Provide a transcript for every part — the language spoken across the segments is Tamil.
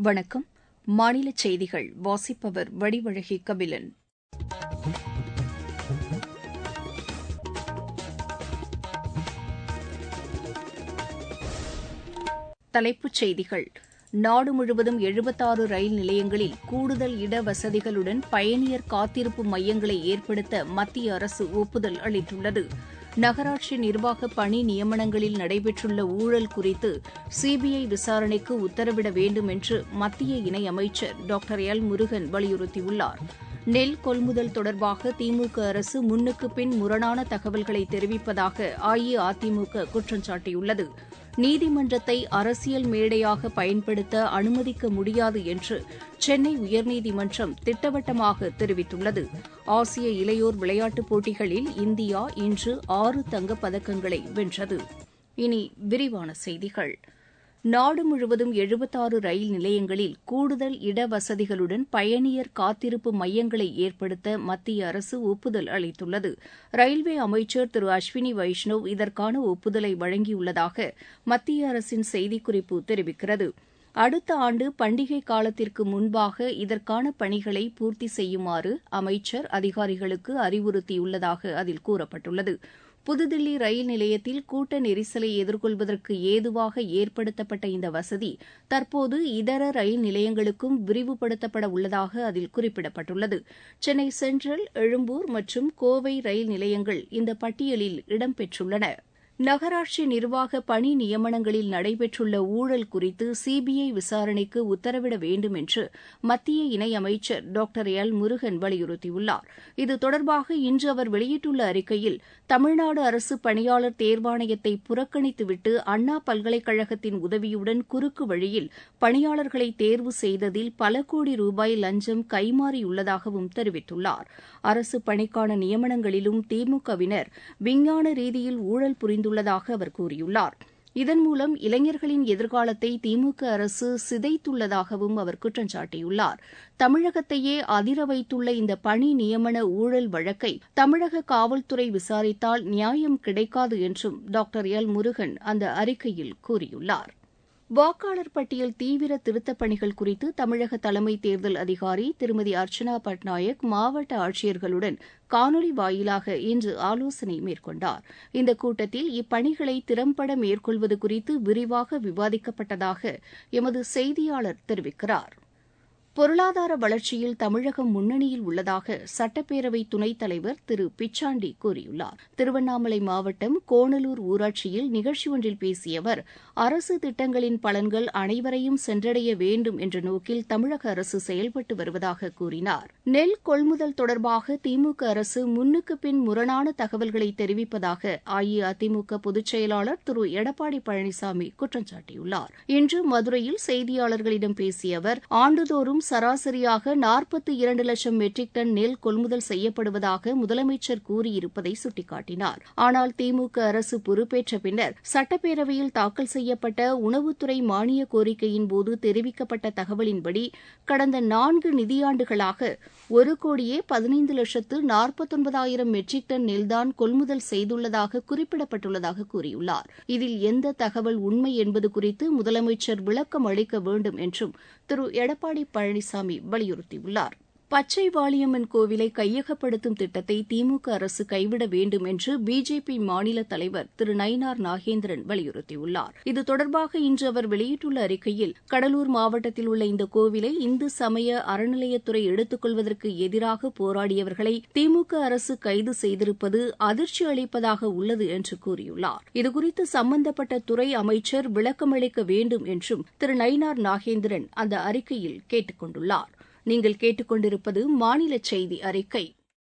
வணக்கம் மாநில செய்திகள் வாசிப்பவர் வடிவழகி கபிலன் தலைப்புச் செய்திகள் நாடு முழுவதும் எழுபத்தாறு ரயில் நிலையங்களில் கூடுதல் இடவசதிகளுடன் பயணியர் காத்திருப்பு மையங்களை ஏற்படுத்த மத்திய அரசு ஒப்புதல் அளித்துள்ளது நகராட்சி நிர்வாக பணி நியமனங்களில் நடைபெற்றுள்ள ஊழல் குறித்து சிபிஐ விசாரணைக்கு உத்தரவிட வேண்டும் என்று மத்திய இணையமைச்சர் டாக்டர் எல் முருகன் வலியுறுத்தியுள்ளார் நெல் கொள்முதல் தொடர்பாக திமுக அரசு முன்னுக்கு பின் முரணான தகவல்களை தெரிவிப்பதாக அஇஅதிமுக குற்றம் சாட்டியுள்ளது நீதிமன்றத்தை அரசியல் மேடையாக பயன்படுத்த அனுமதிக்க முடியாது என்று சென்னை உயர்நீதிமன்றம் திட்டவட்டமாக தெரிவித்துள்ளது ஆசிய இளையோர் விளையாட்டுப் போட்டிகளில் இந்தியா இன்று ஆறு தங்கப் பதக்கங்களை வென்றது இனி விரிவான செய்திகள் நாடு முழுவதும் எழுபத்தாறு ரயில் நிலையங்களில் கூடுதல் இடவசதிகளுடன் பயணியர் காத்திருப்பு மையங்களை ஏற்படுத்த மத்திய அரசு ஒப்புதல் அளித்துள்ளது ரயில்வே அமைச்சர் திரு அஸ்வினி வைஷ்ணவ் இதற்கான ஒப்புதலை வழங்கியுள்ளதாக மத்திய அரசின் செய்திக்குறிப்பு தெரிவிக்கிறது அடுத்த ஆண்டு பண்டிகை காலத்திற்கு முன்பாக இதற்கான பணிகளை பூர்த்தி செய்யுமாறு அமைச்சர் அதிகாரிகளுக்கு அறிவுறுத்தியுள்ளதாக அதில் கூறப்பட்டுள்ளது புதுதில்லி ரயில் நிலையத்தில் கூட்ட நெரிசலை எதிர்கொள்வதற்கு ஏதுவாக ஏற்படுத்தப்பட்ட இந்த வசதி தற்போது இதர ரயில் நிலையங்களுக்கும் விரிவுபடுத்தப்பட உள்ளதாக அதில் குறிப்பிடப்பட்டுள்ளது சென்னை சென்ட்ரல் எழும்பூர் மற்றும் கோவை ரயில் நிலையங்கள் இந்த பட்டியலில் இடம்பெற்றுள்ளன நகராட்சி நிர்வாக பணி நியமனங்களில் நடைபெற்றுள்ள ஊழல் குறித்து சிபிஐ விசாரணைக்கு உத்தரவிட வேண்டும் என்று மத்திய இணையமைச்சர் டாக்டர் எல் முருகன் வலியுறுத்தியுள்ளார் இது தொடர்பாக இன்று அவர் வெளியிட்டுள்ள அறிக்கையில் தமிழ்நாடு அரசு பணியாளர் தேர்வாணையத்தை புறக்கணித்துவிட்டு அண்ணா பல்கலைக்கழகத்தின் உதவியுடன் குறுக்கு வழியில் பணியாளர்களை தேர்வு செய்ததில் பல கோடி ரூபாய் லஞ்சம் கைமாறியுள்ளதாகவும் தெரிவித்துள்ளார் அரசு பணிக்கான நியமனங்களிலும் திமுகவினர் விஞ்ஞான ரீதியில் ஊழல் புரிந்துள்ளதாக அவர் கூறியுள்ளார் இதன் மூலம் இளைஞர்களின் எதிர்காலத்தை திமுக அரசு சிதைத்துள்ளதாகவும் அவர் குற்றம் சாட்டியுள்ளார் தமிழகத்தையே அதிர வைத்துள்ள இந்த பணி நியமன ஊழல் வழக்கை தமிழக காவல்துறை விசாரித்தால் நியாயம் கிடைக்காது என்றும் டாக்டர் எல் முருகன் அந்த அறிக்கையில் கூறியுள்ளார் வாக்காளர் பட்டியல் தீவிர திருத்தப் பணிகள் குறித்து தமிழக தலைமை தேர்தல் அதிகாரி திருமதி அர்ச்சனா பட்நாயக் மாவட்ட ஆட்சியர்களுடன் காணொலி வாயிலாக இன்று ஆலோசனை மேற்கொண்டார் இந்த கூட்டத்தில் இப்பணிகளை திறம்பட மேற்கொள்வது குறித்து விரிவாக விவாதிக்கப்பட்டதாக எமது செய்தியாளர் தெரிவிக்கிறார் பொருளாதார வளர்ச்சியில் தமிழகம் முன்னணியில் உள்ளதாக சட்டப்பேரவை துணைத் தலைவர் திரு பிச்சாண்டி கூறியுள்ளார் திருவண்ணாமலை மாவட்டம் கோணலூர் ஊராட்சியில் நிகழ்ச்சி ஒன்றில் பேசிய அவர் அரசு திட்டங்களின் பலன்கள் அனைவரையும் சென்றடைய வேண்டும் என்ற நோக்கில் தமிழக அரசு செயல்பட்டு வருவதாக கூறினார் நெல் கொள்முதல் தொடர்பாக திமுக அரசு முன்னுக்கு பின் முரணான தகவல்களை தெரிவிப்பதாக அஇஅதிமுக பொதுச் செயலாளர் திரு எடப்பாடி பழனிசாமி குற்றம் சாட்டியுள்ளார் இன்று மதுரையில் செய்தியாளர்களிடம் பேசிய அவர் ஆண்டுதோறும் சராசரியாக நாற்பத்தி இரண்டு லட்சம் மெட்ரிக் டன் நெல் கொள்முதல் செய்யப்படுவதாக முதலமைச்சர் கூறியிருப்பதை சுட்டிக்காட்டினார் ஆனால் திமுக அரசு பொறுப்பேற்ற பின்னர் சட்டப்பேரவையில் தாக்கல் செய்யப்பட்ட உணவுத்துறை மானிய கோரிக்கையின் போது தெரிவிக்கப்பட்ட தகவலின்படி கடந்த நான்கு நிதியாண்டுகளாக ஒரு கோடியே பதினைந்து லட்சத்து நாற்பத்தொன்பதாயிரம் மெட்ரிக் டன் நெல்தான் கொள்முதல் செய்துள்ளதாக குறிப்பிடப்பட்டுள்ளதாக கூறியுள்ளார் இதில் எந்த தகவல் உண்மை என்பது குறித்து முதலமைச்சர் விளக்கம் அளிக்க வேண்டும் என்றும் திரு எடப்பாடி பழனிசாமி வலியுறுத்தியுள்ளார் பச்சை வாளியம்மன் கோவிலை கையகப்படுத்தும் திட்டத்தை திமுக அரசு கைவிட வேண்டும் என்று பிஜேபி மாநில தலைவர் திரு நயினார் நாகேந்திரன் வலியுறுத்தியுள்ளார் இது தொடர்பாக இன்று அவர் வெளியிட்டுள்ள அறிக்கையில் கடலூர் மாவட்டத்தில் உள்ள இந்த கோவிலை இந்து சமய அறநிலையத்துறை எடுத்துக் கொள்வதற்கு எதிராக போராடியவர்களை திமுக அரசு கைது செய்திருப்பது அதிர்ச்சி அளிப்பதாக உள்ளது என்று கூறியுள்ளார் இதுகுறித்து சம்பந்தப்பட்ட துறை அமைச்சர் விளக்கமளிக்க வேண்டும் என்றும் திரு நயினார் நாகேந்திரன் அந்த அறிக்கையில் கேட்டுக் கொண்டுள்ளார் நீங்கள் கேட்டுக்கொண்டிருப்பது மாநில செய்தி அறிக்கை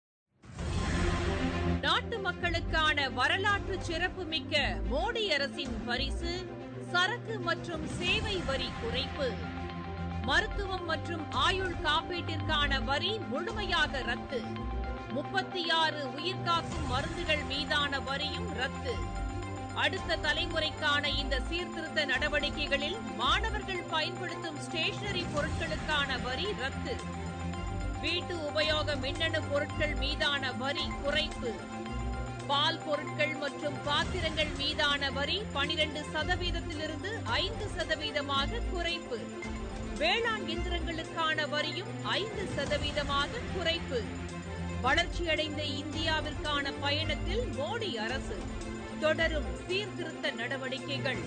நாட்டு மக்களுக்கான வரலாற்று சிறப்புமிக்க மோடி அரசின் பரிசு சரக்கு மற்றும் சேவை வரி குறைப்பு மருத்துவம் மற்றும் ஆயுள் காப்பீட்டிற்கான வரி முழுமையாக ரத்து முப்பத்தி ஆறு உயிர்காக்கும் மருந்துகள் மீதான வரியும் ரத்து அடுத்த தலைமுறைக்கான இந்த சீர்திருத்த நடவடிக்கைகளில் மாணவர்கள் பயன்படுத்தும் ஸ்டேஷனரி பொருட்களுக்கான வரி ரத்து வீட்டு உபயோக மின்னணு பொருட்கள் மீதான வரி குறைப்பு பால் பொருட்கள் மற்றும் பாத்திரங்கள் மீதான வரி பனிரெண்டு சதவீதத்திலிருந்து ஐந்து சதவீதமாக குறைப்பு வேளாண் இயந்திரங்களுக்கான வரியும் ஐந்து சதவீதமாக குறைப்பு வளர்ச்சியடைந்த இந்தியாவிற்கான பயணத்தில் மோடி அரசு தொடரும் சீர்திருத்த நடவடிக்கைகள்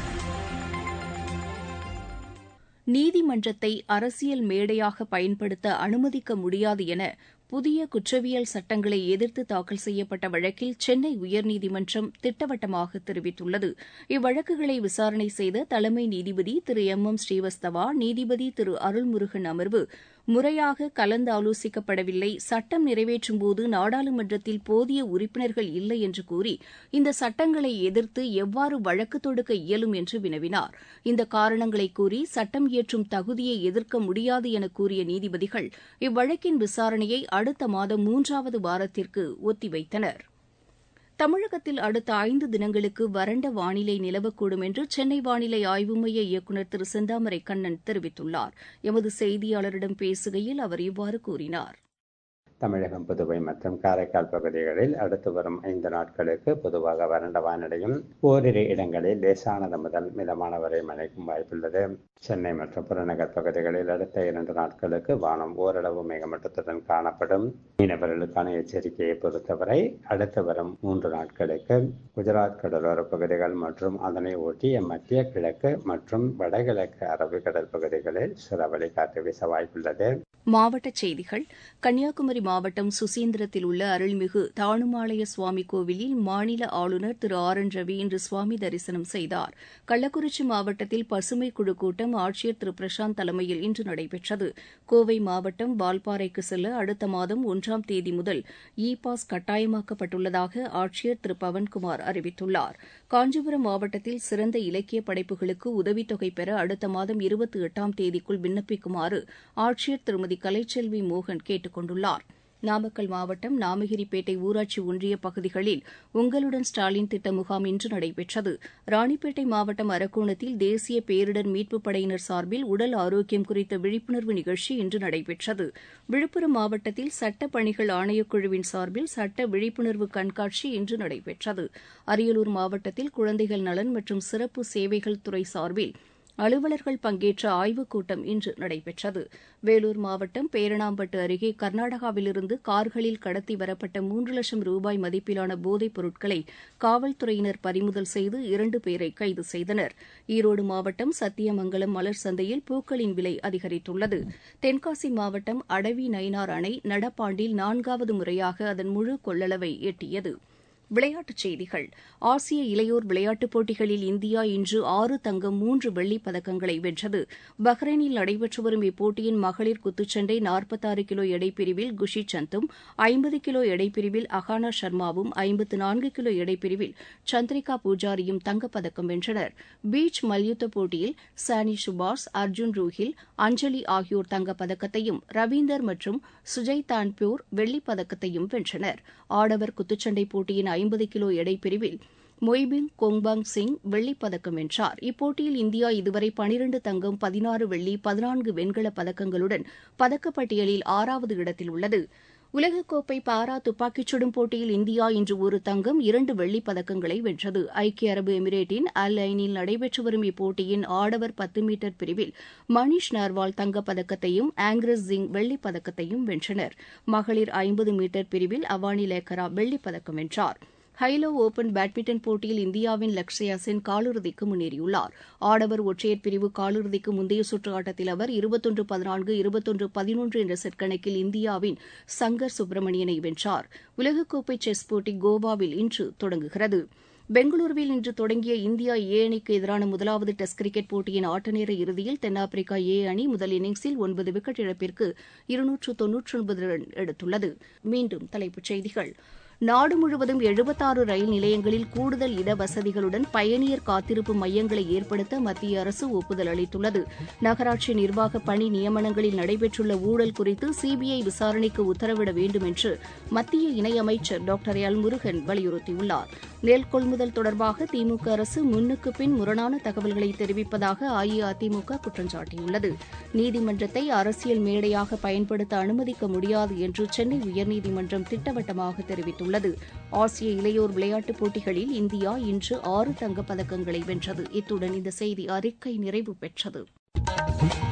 நீதிமன்றத்தை அரசியல் மேடையாக பயன்படுத்த அனுமதிக்க முடியாது என புதிய குற்றவியல் சட்டங்களை எதிர்த்து தாக்கல் செய்யப்பட்ட வழக்கில் சென்னை உயர்நீதிமன்றம் திட்டவட்டமாக தெரிவித்துள்ளது இவ்வழக்குகளை விசாரணை செய்த தலைமை நீதிபதி திரு எம் எம் ஸ்ரீவஸ்தவா நீதிபதி திரு அருள்முருகன் அமர்வு முறையாக கலந்தாலோசிக்கப்படவில்லை சட்டம் நிறைவேற்றும்போது நாடாளுமன்றத்தில் போதிய உறுப்பினர்கள் இல்லை என்று கூறி இந்த சட்டங்களை எதிர்த்து எவ்வாறு வழக்கு தொடுக்க இயலும் என்று வினவினார் இந்த காரணங்களை கூறி சட்டம் இயற்றும் தகுதியை எதிர்க்க முடியாது என கூறிய நீதிபதிகள் இவ்வழக்கின் விசாரணையை அடுத்த மாதம் மூன்றாவது வாரத்திற்கு ஒத்திவைத்தனர் தமிழகத்தில் அடுத்த ஐந்து தினங்களுக்கு வறண்ட வானிலை நிலவக்கூடும் என்று சென்னை வானிலை ஆய்வு மைய இயக்குநர் திரு செந்தாமரை கண்ணன் தெரிவித்துள்ளார் எமது செய்தியாளரிடம் பேசுகையில் அவர் இவ்வாறு கூறினார் தமிழகம் புதுவை மற்றும் காரைக்கால் பகுதிகளில் அடுத்து வரும் ஐந்து நாட்களுக்கு பொதுவாக வறண்ட வானிலையும் ஓரிரு இடங்களில் லேசானது முதல் மிதமான வரை மழைக்கும் வாய்ப்புள்ளது சென்னை மற்றும் புறநகர் பகுதிகளில் அடுத்த இரண்டு நாட்களுக்கு வானம் ஓரளவு மேகமட்டத்துடன் காணப்படும் மீனவர்களுக்கான எச்சரிக்கையை பொறுத்தவரை அடுத்து வரும் மூன்று நாட்களுக்கு குஜராத் கடலோர பகுதிகள் மற்றும் அதனை ஒட்டிய மத்திய கிழக்கு மற்றும் வடகிழக்கு அரபிக்கடல் பகுதிகளில் சுறவழி காற்று வீச வாய்ப்புள்ளது மாவட்டச் செய்திகள் கன்னியாகுமரி மாவட்டம் சுசீந்திரத்தில் உள்ள அருள்மிகு தானுமாலய சுவாமி கோவிலில் மாநில ஆளுநர் திரு ஆர் என் ரவி இன்று சுவாமி தரிசனம் செய்தார் கள்ளக்குறிச்சி மாவட்டத்தில் பசுமை குழு கூட்டம் ஆட்சியர் திரு பிரசாந்த் தலைமையில் இன்று நடைபெற்றது கோவை மாவட்டம் வால்பாறைக்கு செல்ல அடுத்த மாதம் ஒன்றாம் தேதி முதல் இ பாஸ் கட்டாயமாக்கப்பட்டுள்ளதாக ஆட்சியர் திரு பவன்குமார் அறிவித்துள்ளார் காஞ்சிபுரம் மாவட்டத்தில் சிறந்த இலக்கிய படைப்புகளுக்கு உதவித்தொகை பெற அடுத்த மாதம் இருபத்தி எட்டாம் தேதிக்குள் விண்ணப்பிக்குமாறு ஆட்சியர் திருமதி கலைச்செல்வி மோகன் கேட்டுக் கொண்டுள்ளார் நாமக்கல் மாவட்டம் நாமகிரிப்பேட்டை ஊராட்சி ஒன்றிய பகுதிகளில் உங்களுடன் ஸ்டாலின் திட்ட முகாம் இன்று நடைபெற்றது ராணிப்பேட்டை மாவட்டம் அரக்கோணத்தில் தேசிய பேரிடர் மீட்புப் படையினர் சார்பில் உடல் ஆரோக்கியம் குறித்த விழிப்புணர்வு நிகழ்ச்சி இன்று நடைபெற்றது விழுப்புரம் மாவட்டத்தில் சட்ட பணிகள் ஆணையக்குழுவின் சார்பில் சட்ட விழிப்புணர்வு கண்காட்சி இன்று நடைபெற்றது அரியலூர் மாவட்டத்தில் குழந்தைகள் நலன் மற்றும் சிறப்பு சேவைகள் துறை சார்பில் அலுவலர்கள் பங்கேற்ற ஆய்வுக் கூட்டம் இன்று நடைபெற்றது வேலூர் மாவட்டம் பேரணாம்பட்டு அருகே கர்நாடகாவிலிருந்து கார்களில் கடத்தி வரப்பட்ட மூன்று லட்சம் ரூபாய் மதிப்பிலான போதைப் பொருட்களை காவல்துறையினர் பறிமுதல் செய்து இரண்டு பேரை கைது செய்தனர் ஈரோடு மாவட்டம் சத்தியமங்கலம் மலர் சந்தையில் பூக்களின் விலை அதிகரித்துள்ளது தென்காசி மாவட்டம் அடவி நயினார் அணை நடப்பாண்டில் நான்காவது முறையாக அதன் முழு கொள்ளளவை எட்டியது விளையாட்டுச் செய்திகள் ஆசிய இளையோர் விளையாட்டுப் போட்டிகளில் இந்தியா இன்று ஆறு தங்கம் மூன்று வெள்ளிப் பதக்கங்களை வென்றது பஹ்ரைனில் நடைபெற்று வரும் இப்போட்டியின் மகளிர் குத்துச்சண்டை நாற்பத்தாறு கிலோ எடைப்பிரிவில் குஷி சந்தும் ஐம்பது கிலோ எடைப்பிரிவில் அகானா சர்மாவும் ஐம்பத்து நான்கு கிலோ எடைப்பிரிவில் சந்திரிகா பூஜாரியும் தங்கப்பதக்கம் வென்றனர் பீச் மல்யுத்த போட்டியில் சானி சுபாஷ் அர்ஜுன் ரூஹில் அஞ்சலி ஆகியோர் தங்கப்பதக்கத்தையும் ரவீந்தர் மற்றும் சுஜய் தான்பூர் வெள்ளிப் பதக்கத்தையும் வென்றனர் ஆடவர் குத்துச்சண்டை போட்டியின் ஐம்பது கிலோ எடைப்பிரிவில் மொய்பிங் கொங்பாங் சிங் வெள்ளிப் பதக்கம் வென்றார் இப்போட்டியில் இந்தியா இதுவரை பனிரண்டு தங்கம் பதினாறு வெள்ளி பதினான்கு வெண்கலப் பதக்கங்களுடன் பதக்கப்பட்டியலில் ஆறாவது இடத்தில் உள்ளது உலகக்கோப்பை பாரா துப்பாக்கிச் சுடும் போட்டியில் இந்தியா இன்று ஒரு தங்கம் இரண்டு வெள்ளிப் பதக்கங்களை வென்றது ஐக்கிய அரபு எமிரேட்டின் அல் ஐனில் நடைபெற்று வரும் இப்போட்டியின் ஆடவர் பத்து மீட்டர் பிரிவில் மணிஷ் நர்வால் தங்கப்பதக்கத்தையும் ஆங்கிரஸ் சிங் வெள்ளிப் பதக்கத்தையும் வென்றனர் மகளிர் ஐம்பது மீட்டர் பிரிவில் அவானி லேக்கரா வெள்ளிப் பதக்கம் வென்றார் ஹைலோ ஓபன் பேட்மிண்டன் போட்டியில் இந்தியாவின் லக்ஷயா சென் காலிறுதிக்கு முன்னேறியுள்ளார் ஆடவர் ஒற்றையர் பிரிவு காலிறுதிக்கு முந்தைய சுற்று ஆட்டத்தில் அவர் இருபத்தொன்று பதினான்கு இருபத்தொன்று பதினொன்று என்ற செட் கணக்கில் இந்தியாவின் சங்கர் சுப்பிரமணியனை வென்றார் உலகக்கோப்பை செஸ் போட்டி கோவாவில் இன்று தொடங்குகிறது பெங்களூருவில் இன்று தொடங்கிய இந்தியா ஏ அணிக்கு எதிரான முதலாவது டெஸ்ட் கிரிக்கெட் போட்டியின் ஆட்டநேர இறுதியில் தென்னாப்பிரிக்கா ஏ அணி முதல் இன்னிங்ஸில் ஒன்பது விக்கெட் இழப்பிற்கு இருநூற்று தொன்னூற்றி ஒன்பது ரன் எடுத்துள்ளது மீண்டும் தலைப்புச் செய்திகள் நாடு முழுவதும் எழுபத்தாறு ரயில் நிலையங்களில் கூடுதல் இடவசதிகளுடன் பயணியர் காத்திருப்பு மையங்களை ஏற்படுத்த மத்திய அரசு ஒப்புதல் அளித்துள்ளது நகராட்சி நிர்வாக பணி நியமனங்களில் நடைபெற்றுள்ள ஊழல் குறித்து சிபிஐ விசாரணைக்கு உத்தரவிட வேண்டும் என்று மத்திய இணையமைச்சர் டாக்டர் எல் முருகன் வலியுறுத்தியுள்ளார் நெல் கொள்முதல் தொடர்பாக திமுக அரசு முன்னுக்கு பின் முரணான தகவல்களை தெரிவிப்பதாக அஇஅதிமுக குற்றம் சாட்டியுள்ளது நீதிமன்றத்தை அரசியல் மேடையாக பயன்படுத்த அனுமதிக்க முடியாது என்று சென்னை உயர்நீதிமன்றம் திட்டவட்டமாக தெரிவித்துள்ளது ஆசிய இளையோர் விளையாட்டுப் போட்டிகளில் இந்தியா இன்று ஆறு தங்கப் பதக்கங்களை வென்றது இத்துடன் இந்த செய்தி அறிக்கை நிறைவு பெற்றது